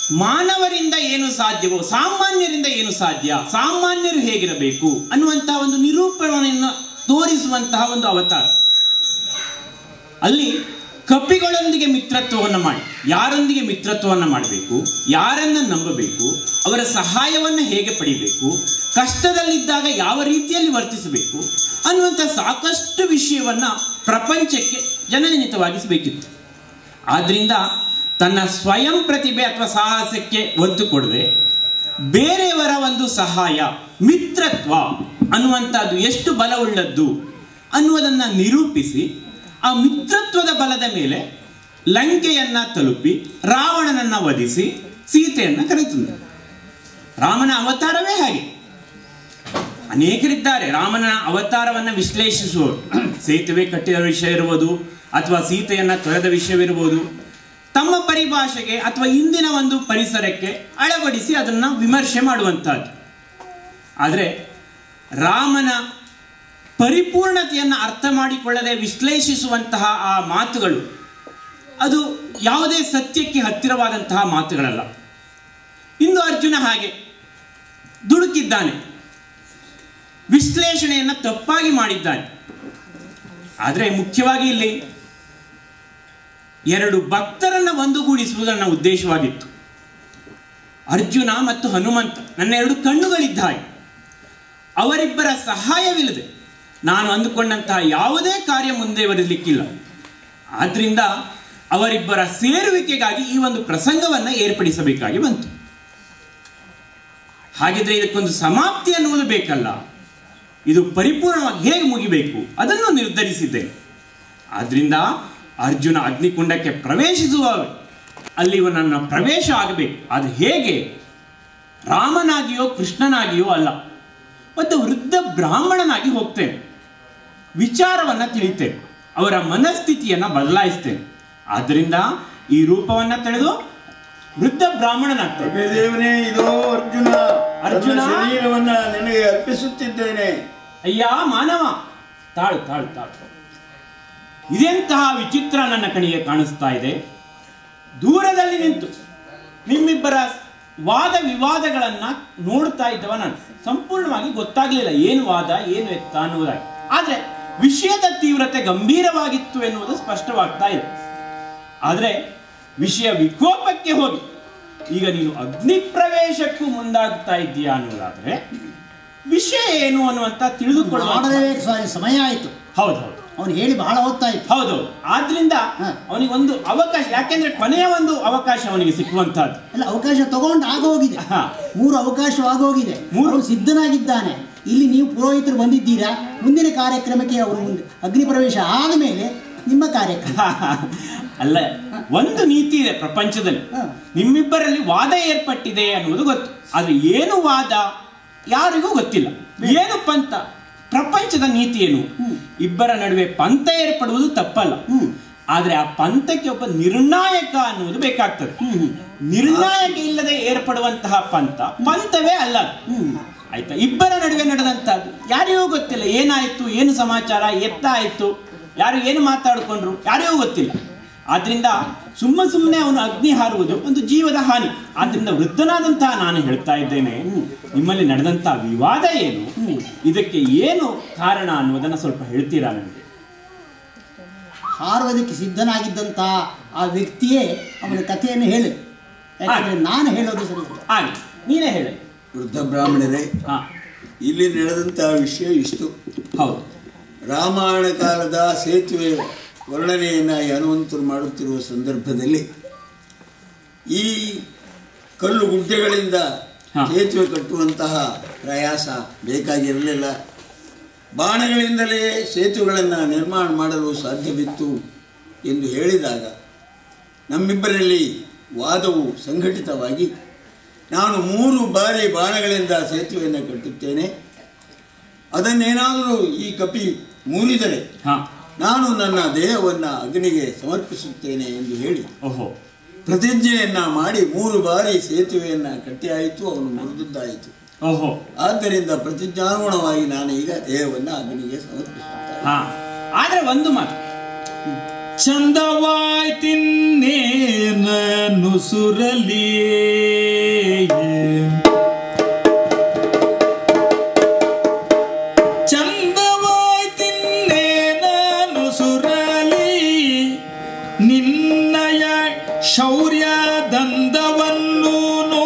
ಮಾನವರಿಂದ ಏನು ಸಾಧ್ಯವೋ ಸಾಮಾನ್ಯರಿಂದ ಏನು ಸಾಧ್ಯ ಸಾಮಾನ್ಯರು ಹೇಗಿರಬೇಕು ಅನ್ನುವಂತಹ ಒಂದು ನಿರೂಪಣೆಯನ್ನು ತೋರಿಸುವಂತಹ ಒಂದು ಅವತಾರ ಅಲ್ಲಿ ಕಪಿಗಳೊಂದಿಗೆ ಮಿತ್ರತ್ವವನ್ನು ಮಾಡಿ ಯಾರೊಂದಿಗೆ ಮಿತ್ರತ್ವವನ್ನು ಮಾಡಬೇಕು ಯಾರನ್ನ ನಂಬಬೇಕು ಅವರ ಸಹಾಯವನ್ನು ಹೇಗೆ ಪಡಿಬೇಕು ಕಷ್ಟದಲ್ಲಿದ್ದಾಗ ಯಾವ ರೀತಿಯಲ್ಲಿ ವರ್ತಿಸಬೇಕು ಅನ್ನುವಂಥ ಸಾಕಷ್ಟು ವಿಷಯವನ್ನ ಪ್ರಪಂಚಕ್ಕೆ ಜನನಿಮಿತ್ತವಾಗಿಸಬೇಕಿತ್ತು ಆದ್ರಿಂದ ತನ್ನ ಸ್ವಯಂ ಪ್ರತಿಭೆ ಅಥವಾ ಸಾಹಸಕ್ಕೆ ಒತ್ತು ಕೊಡದೆ ಬೇರೆಯವರ ಒಂದು ಸಹಾಯ ಮಿತ್ರತ್ವ ಅನ್ನುವಂಥದ್ದು ಎಷ್ಟು ಬಲವುಳ್ಳದ್ದು ಅನ್ನುವುದನ್ನ ನಿರೂಪಿಸಿ ಆ ಮಿತ್ರತ್ವದ ಬಲದ ಮೇಲೆ ಲಂಕೆಯನ್ನ ತಲುಪಿ ರಾವಣನನ್ನ ವಧಿಸಿ ಸೀತೆಯನ್ನ ಕರೆತಂದ ರಾಮನ ಅವತಾರವೇ ಹಾಗೆ ಅನೇಕರಿದ್ದಾರೆ ರಾಮನ ಅವತಾರವನ್ನ ವಿಶ್ಲೇಷಿಸುವವರು ಸೇತುವೆ ಕಟ್ಟಿದ ವಿಷಯ ಇರುವುದು ಅಥವಾ ಸೀತೆಯನ್ನ ತೊರೆದ ವಿಷಯವಿರುವುದು ತಮ್ಮ ಪರಿಭಾಷೆಗೆ ಅಥವಾ ಇಂದಿನ ಒಂದು ಪರಿಸರಕ್ಕೆ ಅಳವಡಿಸಿ ಅದನ್ನ ವಿಮರ್ಶೆ ಮಾಡುವಂತಹದ್ದು ಆದರೆ ರಾಮನ ಪರಿಪೂರ್ಣತೆಯನ್ನು ಅರ್ಥ ಮಾಡಿಕೊಳ್ಳದೆ ವಿಶ್ಲೇಷಿಸುವಂತಹ ಆ ಮಾತುಗಳು ಅದು ಯಾವುದೇ ಸತ್ಯಕ್ಕೆ ಹತ್ತಿರವಾದಂತಹ ಮಾತುಗಳಲ್ಲ ಇಂದು ಅರ್ಜುನ ಹಾಗೆ ದುಡುಕಿದ್ದಾನೆ ವಿಶ್ಲೇಷಣೆಯನ್ನು ತಪ್ಪಾಗಿ ಮಾಡಿದ್ದಾನೆ ಆದರೆ ಮುಖ್ಯವಾಗಿ ಇಲ್ಲಿ ಎರಡು ಭಕ್ತರನ್ನ ಒಂದುಗೂಡಿಸುವುದು ನನ್ನ ಉದ್ದೇಶವಾಗಿತ್ತು ಅರ್ಜುನ ಮತ್ತು ಹನುಮಂತ ನನ್ನ ಎರಡು ಕಣ್ಣುಗಳಿದ್ದ ಹಾಗೆ ಅವರಿಬ್ಬರ ಸಹಾಯವಿಲ್ಲದೆ ನಾನು ಅಂದುಕೊಂಡಂತಹ ಯಾವುದೇ ಕಾರ್ಯ ಮುಂದೆ ಬರಲಿಕ್ಕಿಲ್ಲ ಆದ್ರಿಂದ ಅವರಿಬ್ಬರ ಸೇರುವಿಕೆಗಾಗಿ ಈ ಒಂದು ಪ್ರಸಂಗವನ್ನ ಏರ್ಪಡಿಸಬೇಕಾಗಿ ಬಂತು ಹಾಗಿದ್ರೆ ಇದಕ್ಕೊಂದು ಸಮಾಪ್ತಿ ಅನ್ನುವುದು ಬೇಕಲ್ಲ ಇದು ಪರಿಪೂರ್ಣವಾಗಿ ಹೇಗೆ ಮುಗಿಬೇಕು ಅದನ್ನು ನಿರ್ಧರಿಸಿದ್ದೇನೆ ಆದ್ರಿಂದ ಅರ್ಜುನ ಅಗ್ನಿಕುಂಡಕ್ಕೆ ಪ್ರವೇಶಿಸುವ ಅಲ್ಲಿ ನನ್ನ ಪ್ರವೇಶ ಆಗಬೇಕು ಅದು ಹೇಗೆ ರಾಮನಾಗಿಯೋ ಕೃಷ್ಣನಾಗಿಯೋ ಅಲ್ಲ ಮತ್ತು ವೃದ್ಧ ಬ್ರಾಹ್ಮಣನಾಗಿ ಹೋಗ್ತೇನೆ ವಿಚಾರವನ್ನ ತಿಳಿತೇನೆ ಅವರ ಮನಸ್ಥಿತಿಯನ್ನ ಬದಲಾಯಿಸ್ತೇನೆ ಆದ್ದರಿಂದ ಈ ರೂಪವನ್ನ ತಿಳಿದು ವೃದ್ಧ ಬ್ರಾಹ್ಮಣನಾಗ್ತೇನೆ ಪ್ರಭೇದೇವನೇ ಇದೋ ಅರ್ಜುನ ಅರ್ಜುನ? ನನ್ನ ಶರೀರವನ್ನ ನಿನಗೆ ಅರ್ಪಿಸುತ್ತಿದ್ದೇನೆ ಅಯ್ಯ ಮಾನವ ತಾಳು ತಾಳು ತಾಳು ಇದೆಂತಹ ವಿಚಿತ್ರ ನನ್ನ ಕಣಿಗೆ ಕಾಣಿಸ್ತಾ ಇದೆ ದೂರದಲ್ಲಿ ನಿಂತು ನಿಮ್ಮಿಬ್ಬರ ವಾದ ವಿವಾದಗಳನ್ನ ನೋಡ್ತಾ ಇದ್ದವ ನಾನು ಸಂಪೂರ್ಣವಾಗಿ ಗೊತ್ತಾಗ್ಲಿಲ್ಲ ಏನು ವಾದ ಏನು ಎತ್ತ ಅನ್ನುವುದಾಗಿ ಆದ್ರೆ ವಿಷಯದ ತೀವ್ರತೆ ಗಂಭೀರವಾಗಿತ್ತು ಎನ್ನುವುದು ಸ್ಪಷ್ಟವಾಗ್ತಾ ಇದೆ ಆದ್ರೆ ವಿಷಯ ವಿಕೋಪಕ್ಕೆ ಹೋಗಿ ಈಗ ನೀನು ಅಗ್ನಿ ಪ್ರವೇಶಕ್ಕೂ ಮುಂದಾಗ್ತಾ ಇದ್ದೀಯಾ ಅನ್ನೋದಾದ್ರೆ ವಿಷಯ ಏನು ಅನ್ನುವಂತ ತಿಳಿದುಕೊಳ್ಳುವ ಮಾಡಲೇಬೇಕು ಸ್ವಾಮಿ ಸಮಯ ಆಯಿತು ಹೌದು ಹೌದು ಅವನು ಹೇಳಿ ಬಹಳ ಹೊತ್ತಾಯ್ತು ಹೌದು ಆದ್ರಿಂದ ಹ. ಅವನಿಗೆ ಒಂದು ಅವಕಾಶ ಯಾಕೆಂದ್ರೆ ಕೊನೆಯ ಒಂದು ಅವಕಾಶ ಅವನಿಗೆ ಸಿಕ್ಕುವಂತಹದ್ದು ಎಲ್ಲ ಅವಕಾಶ ತಗೊಂಡು ಆಗೋಗಿದೆ ಹಾ. ಮೂರು ಅವಕಾಶ ಆಗೋಗಿದೆ ಮೂರು? ಅವನು ಸಿದ್ಧನಾಗಿದ್ದಾನೆ ಇಲ್ಲಿ ನೀವು ಪುರೋಹಿತರು ಬಂದಿದ್ದೀರಾ ಮುಂದಿನ ಕಾರ್ಯಕ್ರಮಕ್ಕೆ ಅವರು ಮುಂದೆ ಅಗ್ನಿ ಪ್ರವೇಶ ಆದ ಮೇಲೆ ನಿಮ್ಮ ಕಾರ್ಯಕ್ರಮ ಅಲ್ಲ ಒಂದು ನೀತಿ ಇದೆ ಪ್ರಪಂಚದಲ್ಲಿ ಹ. ನಿಮ್ಮಿಬ್ಬರಲ್ಲಿ ವಾದ ಏರ್ಪಟ್ಟಿದೆ ಅನ್ನುವುದು ಗೊತ್ತು ಆದ್ರೆ ಏನು ವಾದ ಯಾರಿಗೂ ಗೊತ್ತಿಲ್ಲ ಏನು ಪಂಥ ಪ್ರಪಂಚದ ನೀತಿ ಏನು ಹ್ಮ್. ಇಬ್ಬರ ನಡುವೆ ಪಂಥ ಏರ್ಪಡುವುದು ತಪ್ಪಲ್ಲ ಹ್ಮ್. ಆದ್ರೆ ಆ ಪಂಥಕ್ಕೆ ಒಬ್ಬ ನಿರ್ಣಾಯಕ ಅನ್ನುವುದು ಬೇಕಾಗ್ತದೆ ಹ್ಮ್ ಹ್ಮ್. ನಿರ್ಣಾಯಕ ಇಲ್ಲದೆ ಏರ್ಪಡುವಂತಹ ಪಂಥ ಪಂಥವೇ ಅಲ್ಲ ಅದು. ಹ್ಮ್ ಆಯ್ತಾ ಇಬ್ಬರ ನಡುವೆ ನಡೆದಂತಹದ್ದು ಯಾರಿಗೂ ಗೊತ್ತಿಲ್ಲ ಏನಾಯ್ತು ಏನು ಸಮಾಚಾರ ಎತ್ತ ಆಯ್ತು ಯಾರು ಏನು ಮಾತಾಡ್ಕೊಂಡ್ರು ಯಾರಿಗೂ ಗೊತ್ತಿಲ್ಲ ಆದ್ರಿಂದ ಸುಮ್ಮ ಸುಮ್ಮನೆ ಅವನು ಅಗ್ನಿ ಹಾರುವುದು ಒಂದು ಜೀವದ ಹಾನಿ ಆದ್ರಿಂದ ವೃದ್ಧನಾದಂತಹ ನಾನು ಹೇಳ್ತಾ ಇದ್ದೇನೆ ನಿಮ್ಮಲ್ಲಿ ನಡೆದಂತಹ ವಿವಾದ ಏನು ಇದಕ್ಕೆ ಏನು ಕಾರಣ ಅನ್ನೋದನ್ನ ಸ್ವಲ್ಪ ಹೇಳ್ತೀರಾ ನನಗೆ ಹಾರುವುದಕ್ಕೆ ಸಿದ್ಧನಾಗಿದ್ದಂತ ಆ ವ್ಯಕ್ತಿಯೇ ಅವನ ಕಥೆಯನ್ನು ಹೇಳು ಯಾಕಂದ್ರೆ ನಾನು ಹೇಳೋದು ಸರಿ ಇಲ್ಲ. ಆಗ್ಲಿ ನೀನೇ ಹೇಳಿ ವೃದ್ಧ ಬ್ರಾಹ್ಮಣರೇ ಹಾ ಇಲ್ಲಿ ನಡೆದಂತಹ ವಿಷಯ ಇಷ್ಟು ಹೌದು ರಾಮಾಯಣ ಕಾಲದ ಸೇತುವೆ ವರ್ಣನೆಯನ್ನು ಈ ಹನುಮಂತರು ಮಾಡುತ್ತಿರುವ ಸಂದರ್ಭದಲ್ಲಿ ಈ ಕಲ್ಲು ಗುಡ್ಡೆಗಳಿಂದ ಹಾ. ಸೇತುವೆ ಕಟ್ಟುವಂತಹ ಪ್ರಯಾಸ ಬೇಕಾಗಿರಲಿಲ್ಲ ಬಾಣಗಳಿಂದಲೇ ಸೇತುವೆಗಳನ್ನು ನಿರ್ಮಾಣ ಮಾಡಲು ಸಾಧ್ಯವಿತ್ತು ಎಂದು ಹೇಳಿದಾಗ ನಮ್ಮಿಬ್ಬರಲ್ಲಿ ವಾದವು ಸಂಘಟಿತವಾಗಿ ನಾನು ಮೂರು ಬಾರಿ ಬಾಣಗಳಿಂದ ಸೇತುವೆಯನ್ನು ಕಟ್ಟುತ್ತೇನೆ ಅದನ್ನೇನಾದರೂ ಈ ಕಪಿ ಮೂರಿದರೆ ಹಾ ನಾನು ನನ್ನ ದೇಹವನ್ನು ಅಗ್ನಿಗೆ ಸಮರ್ಪಿಸುತ್ತೇನೆ ಎಂದು ಹೇಳಿ ಓಹೋ ಪ್ರತಿಜ್ಞೆಯನ್ನ ಮಾಡಿ ಮೂರು ಬಾರಿ ಸೇತುವೆಯನ್ನ ಕಟ್ಟಿಯಾಯಿತು ಅವನು ಮುರಿದಿದ್ದಾಯಿತು ಓಹೋ ಆದ್ದರಿಂದ ಪ್ರತಿಜ್ಞಾನುಗುಣವಾಗಿ ನಾನು ಈಗ ದೇಹವನ್ನು ಅಗ್ನಿಗೆ ಸಮರ್ಪಿಸುತ್ತೇನೆ ಹಾ ಆದ್ರೆ ಒಂದು ಮಾತು ಚಂದವಾಯ್ತಿನ್ನೇನ ನುಸುರಲಿ ಚಂದವಾಯ್ತಿನ್ನೇನ ನುಸುರಲಿ ನಿನ್ನಯ ಶೌರ್ಯ ದಂದವನ್ನು